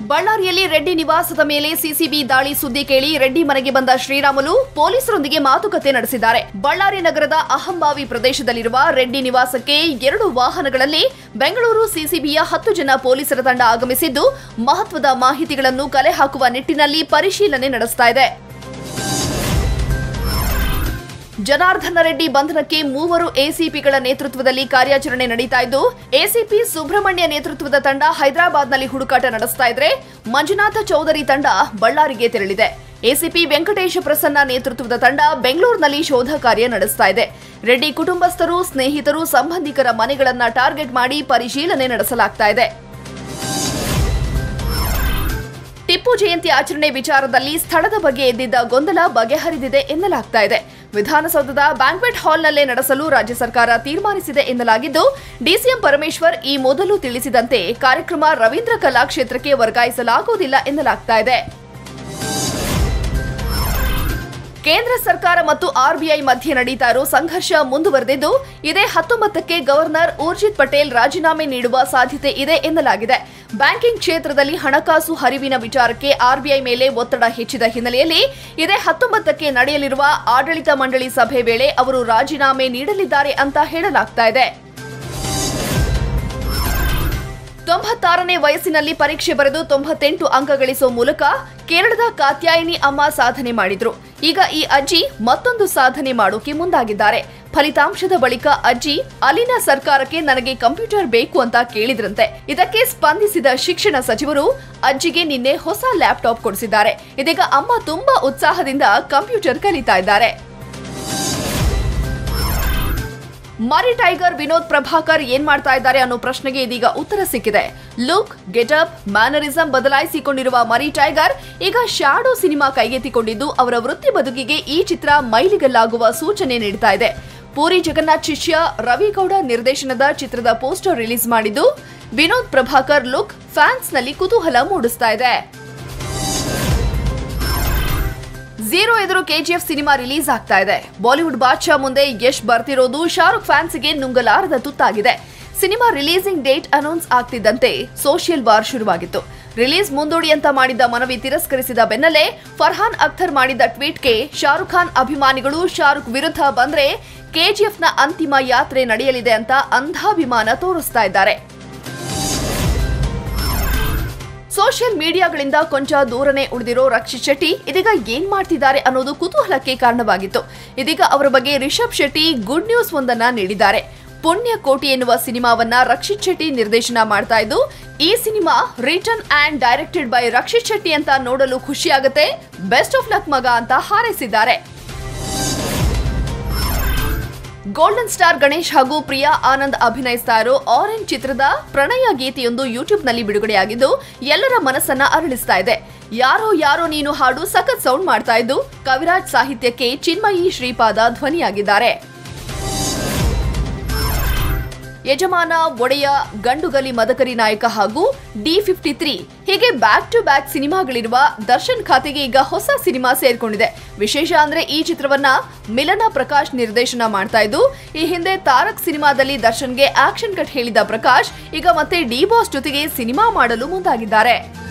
ಬಳ್ಳಾರಿಯಲ್ಲಿ ರೆಡ್ಡಿ ನಿವಾಸದ ಮೇಲೆ ಸಿಸಿಬಿ ದಾಳಿ ಸುದ್ದಿ ಕೇಳಿ ರೆಡ್ಡಿ ಮನೆಗೆ ಬಂದ ಶ್ರೀರಾಮುಲು ಪೊಲೀಸರೊಂದಿಗೆ ಮಾತುಕತೆ ನಡೆಸಿದ್ದಾರೆ ಬಳ್ಳಾರಿ ನಗರದ ಅಹಂಬಾವಿ ಪ್ರದೇಶದಲ್ಲಿರುವ ರೆಡ್ಡಿ ನಿವಾಸಕ್ಕೆ ಎರಡು ವಾಹನಗಳಲ್ಲಿ ಬೆಂಗಳೂರು ಸಿಸಿಬಿಯ ಹತ್ತು ಜನ ಪೊಲೀಸರ ತಂಡ ಆಗಮಿಸಿದ್ದು ಮಹತ್ವದ ಮಾಹಿತಿಗಳನ್ನು ಕಲೆ ಹಾಕುವ ನಿಟ್ಟಿನಲ್ಲಿ ಪರಿಶೀಲನೆ ನಡೆಸ್ತಾ ಇದೆ ಜನಾರ್ದನ ರೆಡ್ಡಿ ಬಂಧನಕ್ಕೆ ಮೂವರು ಎಸಿಪಿಗಳ ನೇತೃತ್ವದಲ್ಲಿ ಕಾರ್ಯಾಚರಣೆ ನಡೀತಾ ಇದ್ದು ಎಸಿಪಿ ಸುಬ್ರಹ್ಮಣ್ಯ ನೇತೃತ್ವದ ತಂಡ ಹೈದರಾಬಾದ್ನಲ್ಲಿ ಹುಡುಕಾಟ ನಡೆಸ್ತಾ ಇದ್ರೆ ಮಂಜುನಾಥ ಚೌಧರಿ ತಂಡ ಬಳ್ಳಾರಿಗೆ ತೆರಳಿದೆ ಎಸಿಪಿ ವೆಂಕಟೇಶ ಪ್ರಸನ್ನ ನೇತೃತ್ವದ ತಂಡ ಬೆಂಗಳೂರಿನಲ್ಲಿ ಶೋಧ ಕಾರ್ಯ ನಡೆಸ್ತಾ ಇದೆ ರೆಡ್ಡಿ ಕುಟುಂಬಸ್ಥರು ಸ್ನೇಹಿತರು ಸಂಬಂಧಿಕರ ಮನೆಗಳನ್ನ ಟಾರ್ಗೆಟ್ ಮಾಡಿ ಪರಿಶೀಲನೆ ನಡೆಸಲಾಗ್ತಾ ಇದೆ ಟಿಪ್ಪು ಜಯಂತಿ ಆಚರಣೆ ವಿಚಾರದಲ್ಲಿ ಸ್ಥಳದ ಬಗ್ಗೆ ಎದ್ದಿದ್ದ ಗೊಂದಲ ಬಗೆಹರಿದಿದೆ ಎನ್ನಲಾಗ್ತಾ ಇದೆ ವಿಧಾನಸೌಧದ ಬ್ಯಾಂಕ್ವೆಟ್ ಹಾಲ್ನಲ್ಲೇ ನಡೆಸಲು ರಾಜ್ಯ ಸರ್ಕಾರ ತೀರ್ಮಾನಿಸಿದೆ ಎನ್ನಲಾಗಿದ್ದು ಡಿಸಿಎಂ ಪರಮೇಶ್ವರ್ ಈ ಮೊದಲು ತಿಳಿಸಿದಂತೆ ಕಾರ್ಯಕ್ರಮ ರವೀಂದ್ರ ಕಲಾಕ್ಷೇತ್ರಕ್ಕೆ ವರ್ಗಾಯಿಸಲಾಗುವುದಿಲ್ಲ ಎನ್ನಲಾಗ್ತಾ ಇದೆ ಕೇಂದ್ರ ಸರ್ಕಾರ ಮತ್ತು ಆರ್ಬಿಐ ಮಧ್ಯೆ ನಡೀತಾ ಇರೋ ಸಂಘರ್ಷ ಮುಂದುವರೆದಿದ್ದು ಇದೇ ಹತ್ತೊಂಬತ್ತಕ್ಕೆ ಗವರ್ನರ್ ಊರ್ಜಿತ್ ಪಟೇಲ್ ರಾಜೀನಾಮೆ ನೀಡುವ ಸಾಧ್ಯತೆ ಇದೆ ಎನ್ನಲಾಗಿದೆ ಬ್ಯಾಂಕಿಂಗ್ ಕ್ಷೇತ್ರದಲ್ಲಿ ಹಣಕಾಸು ಹರಿವಿನ ವಿಚಾರಕ್ಕೆ ಆರ್ಬಿಐ ಮೇಲೆ ಒತ್ತಡ ಹೆಚ್ಚಿದ ಹಿನ್ನೆಲೆಯಲ್ಲಿ ಇದೇ ಹತ್ತೊಂಬತ್ತಕ್ಕೆ ನಡೆಯಲಿರುವ ಆಡಳಿತ ಮಂಡಳಿ ಸಭೆ ವೇಳೆ ಅವರು ರಾಜೀನಾಮೆ ನೀಡಲಿದ್ದಾರೆ ಅಂತ ಹೇಳಲಾಗ್ತಾ ಇದೆ ತೊಂಬತ್ತಾರನೇ ವಯಸ್ಸಿನಲ್ಲಿ ಪರೀಕ್ಷೆ ಬರೆದು ತೊಂಬತ್ತೆಂಟು ಅಂಕ ಗಳಿಸುವ ಮೂಲಕ ಕೇರಳದ ಕಾತ್ಯಾಯಿನಿ ಅಮ್ಮ ಸಾಧನೆ ಮಾಡಿದ್ರು ಈಗ ಈ ಅಜ್ಜಿ ಮತ್ತೊಂದು ಸಾಧನೆ ಮಾಡೋಕೆ ಮುಂದಾಗಿದ್ದಾರೆ ಫಲಿತಾಂಶದ ಬಳಿಕ ಅಜ್ಜಿ ಅಲ್ಲಿನ ಸರ್ಕಾರಕ್ಕೆ ನನಗೆ ಕಂಪ್ಯೂಟರ್ ಬೇಕು ಅಂತ ಕೇಳಿದ್ರಂತೆ ಇದಕ್ಕೆ ಸ್ಪಂದಿಸಿದ ಶಿಕ್ಷಣ ಸಚಿವರು ಅಜ್ಜಿಗೆ ನಿನ್ನೆ ಹೊಸ ಲ್ಯಾಪ್ಟಾಪ್ ಕೊಡಿಸಿದ್ದಾರೆ ಇದೀಗ ಅಮ್ಮ ತುಂಬಾ ಉತ್ಸಾಹದಿಂದ ಕಂಪ್ಯೂಟರ್ ಕಲಿತಾ ಇದ್ದಾರೆ ಮರಿ ಟೈಗರ್ ವಿನೋದ್ ಪ್ರಭಾಕರ್ ಏನ್ ಮಾಡ್ತಾ ಇದ್ದಾರೆ ಅನ್ನೋ ಪ್ರಶ್ನೆಗೆ ಇದೀಗ ಉತ್ತರ ಸಿಕ್ಕಿದೆ ಲುಕ್ ಗೆಟಪ್ ಮ್ಯಾನರಿಸಂ ಬದಲಾಯಿಸಿಕೊಂಡಿರುವ ಮರಿ ಟೈಗರ್ ಈಗ ಶಾಡೋ ಸಿನಿಮಾ ಕೈಗೆತ್ತಿಕೊಂಡಿದ್ದು ಅವರ ವೃತ್ತಿ ಬದುಕಿಗೆ ಈ ಚಿತ್ರ ಮೈಲಿಗಲ್ಲಾಗುವ ಸೂಚನೆ ನೀಡ್ತಾ ಇದೆ ಪೂರಿ ಜಗನ್ನಾಥ್ ಶಿಷ್ಯ ರವಿಗೌಡ ನಿರ್ದೇಶನದ ಚಿತ್ರದ ಪೋಸ್ಟರ್ ರಿಲೀಸ್ ಮಾಡಿದ್ದು ವಿನೋದ್ ಪ್ರಭಾಕರ್ ಲುಕ್ ಫ್ಯಾನ್ಸ್ ನಲ್ಲಿ ಕುತೂಹಲ ಮೂಡಿಸ್ತಾ ಇದೆ ಝೀರೋ ಎದುರು ಕೆಜಿಎಫ್ ಸಿನಿಮಾ ರಿಲೀಸ್ ಆಗ್ತಾ ಇದೆ ಬಾಲಿವುಡ್ ಬಾದ್ಶಾ ಮುಂದೆ ಯಶ್ ಬರ್ತಿರೋದು ಶಾರುಖ್ ಫ್ಯಾನ್ಸ್ಗೆ ನುಂಗಲಾರದ ತುತ್ತಾಗಿದೆ ಸಿನಿಮಾ ರಿಲೀಸಿಂಗ್ ಡೇಟ್ ಅನೌನ್ಸ್ ಆಗ್ತಿದ್ದಂತೆ ಸೋಷಿಯಲ್ ವಾರ್ ಶುರುವಾಗಿತ್ತು ರಿಲೀಸ್ ಮುಂದೂಡಿ ಅಂತ ಮಾಡಿದ್ದ ಮನವಿ ತಿರಸ್ಕರಿಸಿದ ಬೆನ್ನಲ್ಲೇ ಫರ್ಹಾನ್ ಅಖ್ತರ್ ಮಾಡಿದ್ದ ಟ್ವೀಟ್ಗೆ ಶಾರುಖ್ ಖಾನ್ ಅಭಿಮಾನಿಗಳು ಶಾರುಖ್ ವಿರುದ್ಧ ಬಂದ್ರೆ ಕೆಜಿಎಫ್ನ ಅಂತಿಮ ಯಾತ್ರೆ ನಡೆಯಲಿದೆ ಅಂತ ಅಂಧಾಭಿಮಾನ ತೋರಿಸ್ತಾ ಇದ್ದಾರೆ ಸೋಷಿಯಲ್ ಮೀಡಿಯಾಗಳಿಂದ ಕೊಂಚ ದೂರನೆ ಉಳಿದಿರೋ ರಕ್ಷಿತ್ ಶೆಟ್ಟಿ ಇದೀಗ ಏನ್ ಮಾಡ್ತಿದ್ದಾರೆ ಅನ್ನೋದು ಕುತೂಹಲಕ್ಕೆ ಕಾರಣವಾಗಿತ್ತು ಇದೀಗ ಅವರ ಬಗ್ಗೆ ರಿಷಬ್ ಶೆಟ್ಟಿ ಗುಡ್ ನ್ಯೂಸ್ ಒಂದನ್ನ ನೀಡಿದ್ದಾರೆ ಪುಣ್ಯ ಕೋಟಿ ಎನ್ನುವ ಸಿನಿಮಾವನ್ನ ರಕ್ಷಿತ್ ಶೆಟ್ಟಿ ನಿರ್ದೇಶನ ಮಾಡ್ತಾ ಇದ್ದು ಈ ಸಿನಿಮಾ written and directed by Rakshit Shetty ಅಂತ ನೋಡಲು ಖುಷಿಯಾಗುತ್ತೆ ಬೆಸ್ಟ್ ಆಫ್ ಲಕ್ ಮಗ ಅಂತ ಹಾರೈಸಿದ್ದಾರೆ ಗೋಲ್ಡನ್ ಸ್ಟಾರ್ ಗಣೇಶ್ ಹಾಗೂ ಪ್ರಿಯಾ ಆನಂದ್ ಅಭಿನಯಿಸ್ತಾ ಇರೋ ಆರೆಂಜ್ ಚಿತ್ರದ ಪ್ರಣಯ ಗೀತೆಯೊಂದು ಯೂಟ್ಯೂಬ್ನಲ್ಲಿ ಬಿಡುಗಡೆಯಾಗಿದ್ದು ಎಲ್ಲರ ಮನಸ್ಸನ್ನ ಅರಳಿಸ್ತಾ ಇದೆ ಯಾರೋ ಯಾರೋ ನೀನು ಹಾಡು ಸಖತ್ ಸೌಂಡ್ ಮಾಡ್ತಾ ಇದ್ದು ಕವಿರಾಜ್ ಸಾಹಿತ್ಯಕ್ಕೆ ಚಿನ್ಮಯಿ ಶ್ರೀಪಾದ ಧ್ವನಿಯಾಗಿದ್ದಾರೆ ಯಜಮಾನ ಒಡೆಯ ಗಂಡುಗಲಿ ಮದಕರಿ ನಾಯಕ ಹಾಗೂ ಡಿ ಫಿಫ್ಟಿ ತ್ರೀ ಹೀಗೆ ಬ್ಯಾಕ್ ಟು ಬ್ಯಾಕ್ ಸಿನಿಮಾಗಳಿರುವ ದರ್ಶನ್ ಖಾತೆಗೆ ಈಗ ಹೊಸ ಸಿನಿಮಾ ಸೇರ್ಕೊಂಡಿದೆ ವಿಶೇಷ ಅಂದ್ರೆ ಈ ಚಿತ್ರವನ್ನ ಮಿಲನ ಪ್ರಕಾಶ್ ನಿರ್ದೇಶನ ಮಾಡ್ತಾ ಇದ್ದು ಈ ಹಿಂದೆ ತಾರಕ್ ಸಿನಿಮಾದಲ್ಲಿ ದರ್ಶನ್ಗೆ ಆಕ್ಷನ್ ಕಟ್ ಹೇಳಿದ ಪ್ರಕಾಶ್ ಈಗ ಮತ್ತೆ ಡಿ ಬಾಸ್ ಜೊತೆಗೆ ಸಿನಿಮಾ ಮಾಡಲು ಮುಂದಾಗಿದ್ದಾರೆ